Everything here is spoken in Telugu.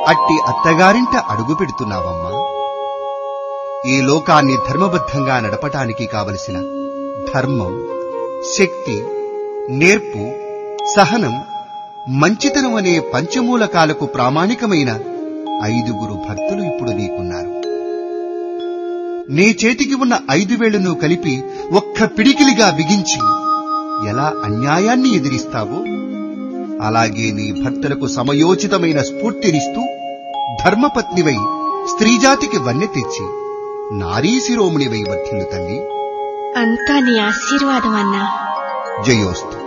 అట్టి అత్తగారింట అడుగు పెడుతున్నావమ్మా ఈ లోకాన్ని ధర్మబద్ధంగా నడపటానికి కావలసిన ధర్మం శక్తి నేర్పు సహనం మంచితనం అనే పంచమూలకాలకు ప్రామాణికమైన ఐదుగురు భర్తలు ఇప్పుడు నీకున్నారు నీ చేతికి ఉన్న ఐదు వేళ్లను కలిపి ఒక్క పిడికిలిగా బిగించి ఎలా అన్యాయాన్ని ఎదిరిస్తావో అలాగే నీ భర్తలకు సమయోచితమైన స్ఫూర్తినిస్తూ ధర్మపత్నివై స్త్రీజాతికి వన్నె తెచ్చి నారీ శిరోమునివై వర్ధిల్లు తల్లి అంతా నీ ఆశీర్వాదం అన్నా జయోస్తు